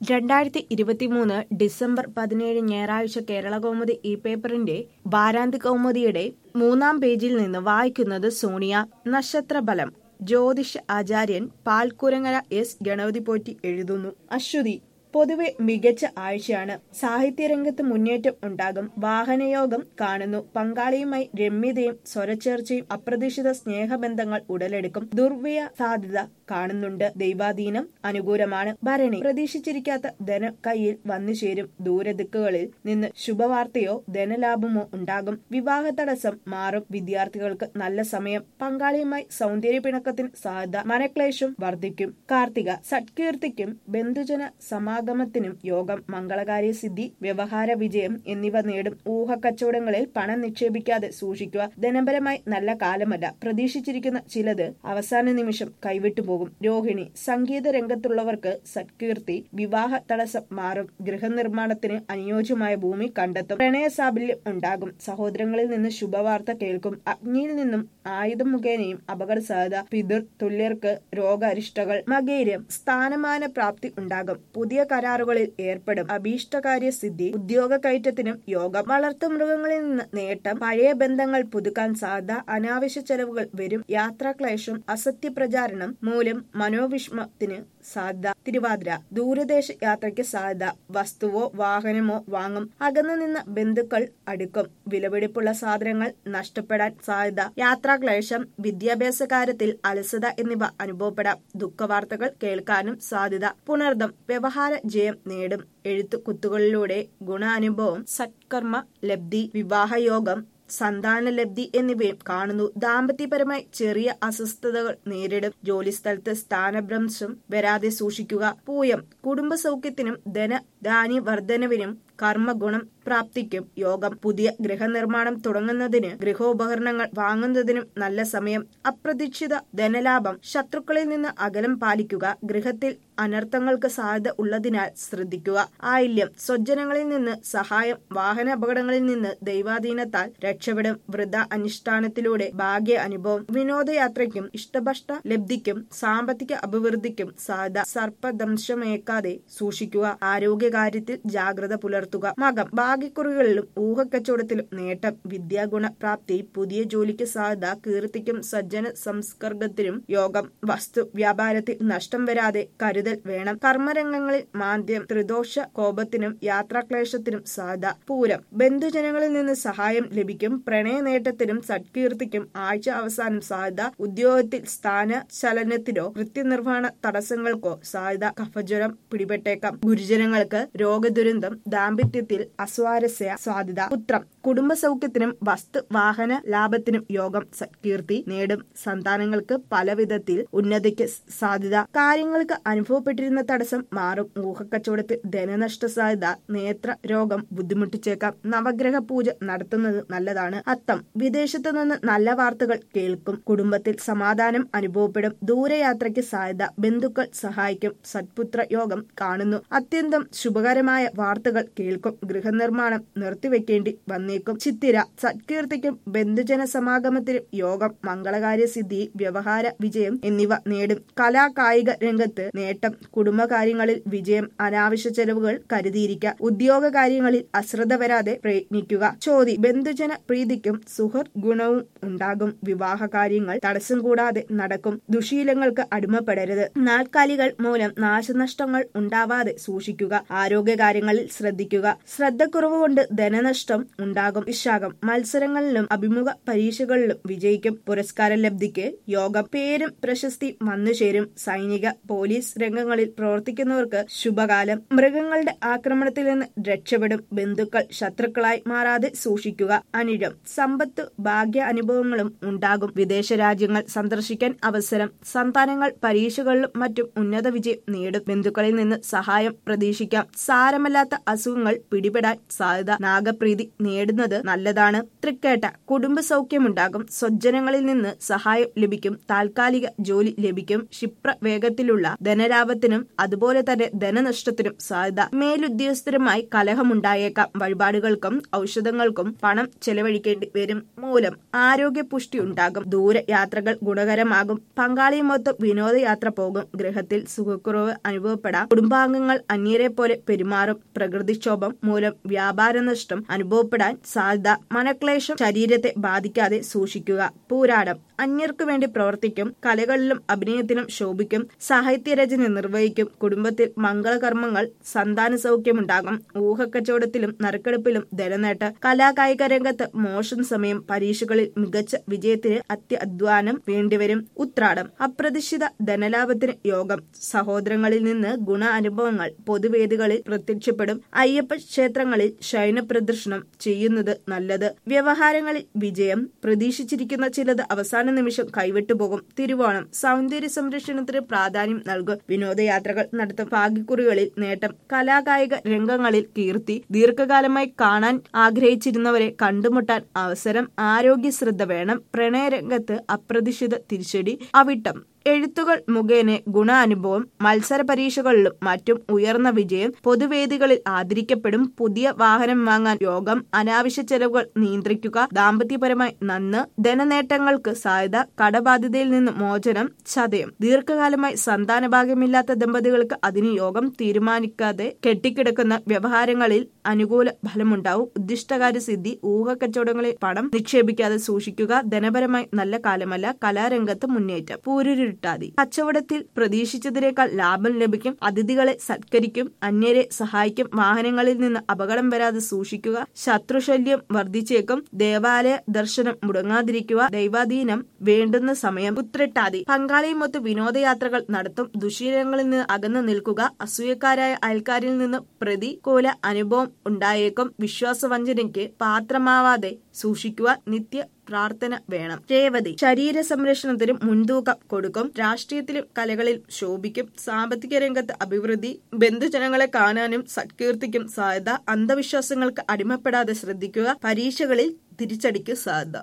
രണ്ടായിരത്തി ഇരുപത്തിമൂന്ന് ഡിസംബർ പതിനേഴ് ഞായറാഴ്ച കേരളകൗമുദി ഈ പേപ്പറിന്റെ വാരാന്തി കൗമുദിയുടെ മൂന്നാം പേജിൽ നിന്ന് വായിക്കുന്നത് സോണിയ നക്ഷത്രബലം ജ്യോതിഷ ആചാര്യൻ പാൽക്കുരങ്ങര എസ് ഗണപതി പോറ്റി എഴുതുന്നു അശ്വതി പൊതുവെ മികച്ച ആഴ്ചയാണ് സാഹിത്യരംഗത്ത് മുന്നേറ്റം ഉണ്ടാകും വാഹനയോഗം കാണുന്നു പങ്കാളിയുമായി രമ്യതയും സ്വരച്ചേർച്ചയും അപ്രതീക്ഷിത സ്നേഹബന്ധങ്ങൾ ഉടലെടുക്കും ദുർവ്യയ സാധ്യത കാണുന്നുണ്ട് ദൈവാധീനം അനുകൂലമാണ് ഭരണി പ്രതീക്ഷിച്ചിരിക്കാത്ത ധനം കയ്യിൽ വന്നു ചേരും ദൂരദിക്കുകളിൽ നിന്ന് ശുഭവാർത്തയോ ധനലാഭമോ ഉണ്ടാകും വിവാഹ തടസ്സം മാറും വിദ്യാർത്ഥികൾക്ക് നല്ല സമയം പങ്കാളിയുമായി സൗന്ദര്യ പിണക്കത്തിന് സാധ്യത മനക്ലേശം വർദ്ധിക്കും കാർത്തിക സത്കീർത്തിക്കും ബന്ധുജന സമാഗമത്തിനും യോഗം മംഗളകാര്യ സിദ്ധി വ്യവഹാര വിജയം എന്നിവ നേടും ഊഹക്കച്ചവടങ്ങളിൽ പണം നിക്ഷേപിക്കാതെ സൂക്ഷിക്കുക ധനപരമായി നല്ല കാലമല്ല പ്രതീക്ഷിച്ചിരിക്കുന്ന ചിലത് അവസാന നിമിഷം കൈവിട്ടു പോകും രോഹിണി സംഗീത രംഗത്തുള്ളവർക്ക് സത്കീർത്തി വിവാഹ തടസ്സം മാറും ഗൃഹനിർമ്മാണത്തിന് അനുയോജ്യമായ ഭൂമി കണ്ടെത്തും പ്രണയ സാബല്യം ഉണ്ടാകും സഹോദരങ്ങളിൽ നിന്ന് ശുഭവാർത്ത കേൾക്കും അഗ്നിയിൽ നിന്നും ആയുധം മുഖേനയും അപകട സാധ്യത പിതൃ തുല്യർക്ക് രോഗാരിഷ്ടകൾ മകേര്യം സ്ഥാനമാന പ്രാപ്തി ഉണ്ടാകും പുതിയ കരാറുകളിൽ ഏർപ്പെടും അഭീഷ്ടകാര്യ സിദ്ധി ഉദ്യോഗ കയറ്റത്തിനും യോഗം വളർത്തുമൃഗങ്ങളിൽ നിന്ന് നേട്ടം പഴയ ബന്ധങ്ങൾ പുതുക്കാൻ സാധ്യത അനാവശ്യ ചെലവുകൾ വരും യാത്രാക്ലേശം അസത്യ പ്രചാരണം മൂലം മനോവിഷമത്തിന് സാധ്യത തിരുവാതിര ദൂരദേശ യാത്രയ്ക്ക് സാധ്യത വസ്തുവോ വാഹനമോ വാങ്ങും അകന്നു നിന്ന ബന്ധുക്കൾ അടുക്കും വിലപിടിപ്പുള്ള സാധനങ്ങൾ നഷ്ടപ്പെടാൻ സാധ്യത യാത്രാക്ലേശം വിദ്യാഭ്യാസ കാര്യത്തിൽ അലസത എന്നിവ അനുഭവപ്പെടാം ദുഃഖവാർത്തകൾ കേൾക്കാനും സാധ്യത പുണർദം വ്യവഹാര ജയം നേടും എഴുത്തു കുത്തുകളിലൂടെ ഗുണാനുഭവം സത്കർമ്മ ലബ്ധി വിവാഹയോഗം സന്താന ലബ്ധി എന്നിവയും കാണുന്നു ദാമ്പത്യപരമായി ചെറിയ അസ്വസ്ഥതകൾ നേരിടും ജോലിസ്ഥലത്ത് സ്ഥാനഭ്രംശം വരാതെ സൂക്ഷിക്കുക പൂയം കുടുംബ സൗഖ്യത്തിനും ധന ധാന്യ വർധനവിനും കർമ്മഗുണം പ്രാപ്തിക്കും യോഗം പുതിയ ഗൃഹനിർമ്മാണം തുടങ്ങുന്നതിന് ഗൃഹോപകരണങ്ങൾ വാങ്ങുന്നതിനും നല്ല സമയം അപ്രതീക്ഷിത ധനലാഭം ശത്രുക്കളിൽ നിന്ന് അകലം പാലിക്കുക ഗൃഹത്തിൽ അനർത്ഥങ്ങൾക്ക് സാധ്യത ഉള്ളതിനാൽ ശ്രദ്ധിക്കുക ആയില്യം സ്വജനങ്ങളിൽ നിന്ന് സഹായം വാഹന അപകടങ്ങളിൽ നിന്ന് ദൈവാധീനത്താൽ രക്ഷപ്പെടും വൃദ്ധ അനുഷ്ഠാനത്തിലൂടെ ഭാഗ്യ അനുഭവം വിനോദയാത്രയ്ക്കും ഇഷ്ടഭഷ്ട ലബ്ധിക്കും സാമ്പത്തിക അഭിവൃദ്ധിക്കും സാധ്യത സർപ്പദംശമേക്കാതെ സൂക്ഷിക്കുക ആരോഗ്യകാര്യത്തിൽ ജാഗ്രത പുലർത്തുക മകം ഭാഗ്യക്കുറികളിലും ഊഹക്കച്ചവടത്തിലും നേട്ടം വിദ്യാഗുണ പ്രാപ്തി പുതിയ ജോലിക്ക് സാധ്യത കീർത്തിക്കും സജ്ജന സംസ്കർഗത്തിനും യോഗം വസ്തു വ്യാപാരത്തിൽ നഷ്ടം വരാതെ കരുതൽ വേണം കർമ്മരംഗങ്ങളിൽ മാന്ദ്യം ത്രിദോഷ കോപത്തിനും യാത്രാക്ലേശത്തിനും സാധ്യത പൂരം ബന്ധുജനങ്ങളിൽ നിന്ന് സഹായം ലഭിക്കും പ്രണയ നേട്ടത്തിനും സത്കീർത്തിക്കും ആഴ്ച അവസാനം സാധ്യത ഉദ്യോഗത്തിൽ സ്ഥാന ചലനത്തിനോ കൃത്യനിർവഹണ തടസ്സങ്ങൾക്കോ സാധ്യത കഫജ്വരം പിടിപെട്ടേക്കാം ഗുരുജനങ്ങൾക്ക് രോഗദുരന്തം ദാമ്പത്യത്തിൽ അസ്വാരസ്യ സാധ്യത പുത്രം കുടുംബ സൗഖ്യത്തിനും വസ്തു വാഹന ലാഭത്തിനും യോഗം സത്കീർത്തി നേടും സന്താനങ്ങൾക്ക് പലവിധത്തിൽ ഉന്നതിക്ക് സാധ്യത കാര്യങ്ങൾക്ക് അനുഭവപ്പെട്ടിരുന്ന തടസ്സം മാറും ഊഹക്കച്ചവടത്തിൽ ധനനഷ്ട സാധ്യത നേത്ര രോഗം ബുദ്ധിമുട്ടിച്ചേക്കാം നവഗ്രഹ പൂജ നടത്തുന്നത് നല്ലതാണ് അത്തം വിദേശത്തു നിന്ന് നല്ല വാർത്തകൾ കേൾക്കും കുടുംബത്തിൽ സമാധാനം അനുഭവപ്പെടും ദൂരയാത്രയ്ക്ക് സാധ്യത ബന്ധുക്കൾ സഹായിക്കും സത്പുത്ര യോഗം കാണുന്നു അത്യന്തം ശുഭകരമായ വാർത്തകൾ കേൾക്കും ഗൃഹനിർമ്മാണം നിർത്തിവെക്കേണ്ടി വന്നേക്കും ചിത്തിര സത്കീർത്തിക്കും ബന്ധുജന സമാഗമത്തിനും യോഗം മംഗളകാര്യ സിദ്ധി വ്യവഹാര വിജയം എന്നിവ നേടും കലാ കായിക രംഗത്ത് നേട്ടം കുടുംബകാര്യങ്ങളിൽ വിജയം അനാവശ്യ ചെലവുകൾ കരുതിയിരിക്കുക ഉദ്യോഗ കാര്യങ്ങളിൽ അശ്രദ്ധ വരാതെ പ്രയത്നിക്കുക ചോതി ബന്ധുജന പ്രീതിക്കും സുഹൃത് ഗുണവും ഉണ്ടാകും വിവാഹ കാര്യങ്ങൾ തടസ്സം കൂടാതെ നടക്കും ദുശീലങ്ങൾക്ക് അടിമപ്പെടരുത് നാൽക്കാലികൾ മൂലം നാശനഷ്ടങ്ങൾ ഉണ്ടാവാതെ സൂക്ഷിക്കുക ആരോഗ്യകാര്യങ്ങളിൽ ശ്രദ്ധിക്കുക ശ്രദ്ധക്കുറവ് കൊണ്ട് ധനനഷ്ടം ഉണ്ടാകും വിശാഖം മത്സരങ്ങളിലും അഭിമുഖ പരീക്ഷകളിലും വിജയിക്കും പുരസ്കാര ലബ്ധിക്ക് യോഗം പേരും പ്രശസ്തി വന്നു ചേരും സൈനിക പോലീസ് രംഗങ്ങളിൽ പ്രവർത്തിക്കുന്നവർക്ക് ശുഭകാലം മൃഗങ്ങളുടെ ആക്രമണത്തിൽ നിന്ന് രക്ഷപ്പെടും ബന്ധുക്കൾ ശത്രുക്കളായി മാറാതെ സൂക്ഷിക്കുക അനിഴം സമ്പത്ത് ഭാഗ്യ അനുഭവങ്ങളും ഉണ്ടാകും വിദേശ രാജ്യങ്ങൾ സന്ദർശിക്കാൻ അവസരം സന്താനങ്ങൾ പരീക്ഷകളിലും മറ്റും ഉന്നത വിജയം നേടും ബന്ധുക്കളിൽ നിന്ന് സഹായം പ്രതീക്ഷിക്കാം സാരമല്ലാത്ത അസുഖങ്ങൾ രോഗങ്ങൾ പിടിപെടാൻ സാധ്യത നാഗപ്രീതി നേടുന്നത് നല്ലതാണ് തൃക്കേട്ട കുടുംബ സൗഖ്യമുണ്ടാകും സ്വജ്ജനങ്ങളിൽ നിന്ന് സഹായം ലഭിക്കും താൽക്കാലിക ജോലി ലഭിക്കും ക്ഷിപ്ര വേഗത്തിലുള്ള ധനലാഭത്തിനും അതുപോലെ തന്നെ ധനനഷ്ടത്തിനും സാധ്യത മേലുദ്യോഗസ്ഥരുമായി കലഹമുണ്ടായേക്കാം വഴിപാടുകൾക്കും ഔഷധങ്ങൾക്കും പണം ചെലവഴിക്കേണ്ടി വരും മൂലം ആരോഗ്യ പുഷ്ടി ഉണ്ടാകും ദൂരയാത്രകൾ ഗുണകരമാകും പങ്കാളിയുമൊത്ത് വിനോദയാത്ര പോകും ഗൃഹത്തിൽ സുഖക്കുറവ് അനുഭവപ്പെടാം കുടുംബാംഗങ്ങൾ അന്യരെ പോലെ പെരുമാറും പ്രകൃതിക്ഷോഭം മൂലം വ്യാപാര നഷ്ടം അനുഭവപ്പെടാൻ സാധ്യത മനക്ലേശം ശരീരത്തെ ബാധിക്കാതെ സൂക്ഷിക്കുക പൂരാടം അന്യർക്കു വേണ്ടി പ്രവർത്തിക്കും കലകളിലും അഭിനയത്തിനും ശോഭിക്കും സാഹിത്യരചന നിർവഹിക്കും കുടുംബത്തിൽ മംഗളകർമ്മങ്ങൾ സന്താന സൗഖ്യമുണ്ടാകും ഊഹക്കച്ചവടത്തിലും നറുക്കെടുപ്പിലും ധനനേട്ട് കലാകായിക രംഗത്ത് മോശം സമയം പരീക്ഷകളിൽ മികച്ച വിജയത്തിന് അത്യധ്വാനം വേണ്ടിവരും ഉത്രാടം അപ്രതീക്ഷിത ധനലാഭത്തിന് യോഗം സഹോദരങ്ങളിൽ നിന്ന് ഗുണ അനുഭവങ്ങൾ പൊതുവേദികളിൽ പ്രത്യക്ഷപ്പെടും അയ്യപ്പ ക്ഷേത്രങ്ങളിൽ ശയന പ്രദർശനം ചെയ്യുന്നത് നല്ലത് വ്യവഹാരങ്ങളിൽ വിജയം പ്രതീക്ഷിച്ചിരിക്കുന്ന ചിലത് അവസാന നിമിഷം കൈവിട്ടുപോകും തിരുവോണം സൗന്ദര്യ സംരക്ഷണത്തിന് പ്രാധാന്യം നൽകും വിനോദയാത്രകൾ നടത്തും ഭാഗ്യക്കുറികളിൽ നേട്ടം കലാകായിക രംഗങ്ങളിൽ കീർത്തി ദീർഘകാലമായി കാണാൻ ആഗ്രഹിച്ചിരുന്നവരെ കണ്ടുമുട്ടാൻ അവസരം ആരോഗ്യ ശ്രദ്ധ വേണം പ്രണയരംഗത്ത് അപ്രതീക്ഷിത തിരിച്ചടി അവിട്ടം എഴുത്തുകൾ മുഖേന ഗുണാനുഭവം മത്സര പരീക്ഷകളിലും മറ്റും ഉയർന്ന വിജയം പൊതുവേദികളിൽ ആദരിക്കപ്പെടും പുതിയ വാഹനം വാങ്ങാൻ യോഗം അനാവശ്യ ചെലവുകൾ നിയന്ത്രിക്കുക ദാമ്പത്യപരമായി നന്ന് ധനനേട്ടങ്ങൾക്ക് സാധ്യത കടബാധ്യതയിൽ നിന്ന് മോചനം ചതയം ദീർഘകാലമായി സന്താനഭാഗ്യമില്ലാത്ത ദമ്പതികൾക്ക് അതിന് യോഗം തീരുമാനിക്കാതെ കെട്ടിക്കിടക്കുന്ന വ്യവഹാരങ്ങളിൽ അനുകൂല ഫലമുണ്ടാവും ഉദ്ദിഷ്ടകാര്യ സിദ്ധി ഊഹക്കച്ചവടങ്ങളിൽ പണം നിക്ഷേപിക്കാതെ സൂക്ഷിക്കുക ധനപരമായി നല്ല കാലമല്ല കലാരംഗത്ത് മുന്നേറ്റം പൂരുരു ഇരുട്ടാതി കച്ചവടത്തിൽ പ്രതീക്ഷിച്ചതിനേക്കാൾ ലാഭം ലഭിക്കും അതിഥികളെ സത്കരിക്കും അന്യരെ സഹായിക്കും വാഹനങ്ങളിൽ നിന്ന് അപകടം വരാതെ സൂക്ഷിക്കുക ശത്രുശല്യം വർദ്ധിച്ചേക്കും ദേവാലയ ദർശനം മുടങ്ങാതിരിക്കുക ദൈവാധീനം വേണ്ടുന്ന സമയം ഉത്രട്ടാതി പങ്കാളിയുമൊത്ത് വിനോദയാത്രകൾ നടത്തും ദുശീലങ്ങളിൽ നിന്ന് അകന്നു നിൽക്കുക അസൂയക്കാരായ അയൽക്കാരിൽ നിന്ന് പ്രതികൂല അനുഭവം ഉണ്ടായേക്കും വിശ്വാസവഞ്ചനയ്ക്ക് പാത്രമാവാതെ സൂക്ഷിക്കുക നിത്യ പ്രാർത്ഥന വേണം രേവതി ശരീര സംരക്ഷണത്തിന് മുൻതൂക്കം കൊടുക്കും രാഷ്ട്രീയത്തിലും കലകളിലും ശോഭിക്കും സാമ്പത്തിക രംഗത്ത് അഭിവൃദ്ധി ബന്ധുജനങ്ങളെ കാണാനും സത്കീർത്തിക്കും സാധ്യത അന്ധവിശ്വാസങ്ങൾക്ക് അടിമപ്പെടാതെ ശ്രദ്ധിക്കുക പരീക്ഷകളിൽ തിരിച്ചടിക്ക് സാധ്യത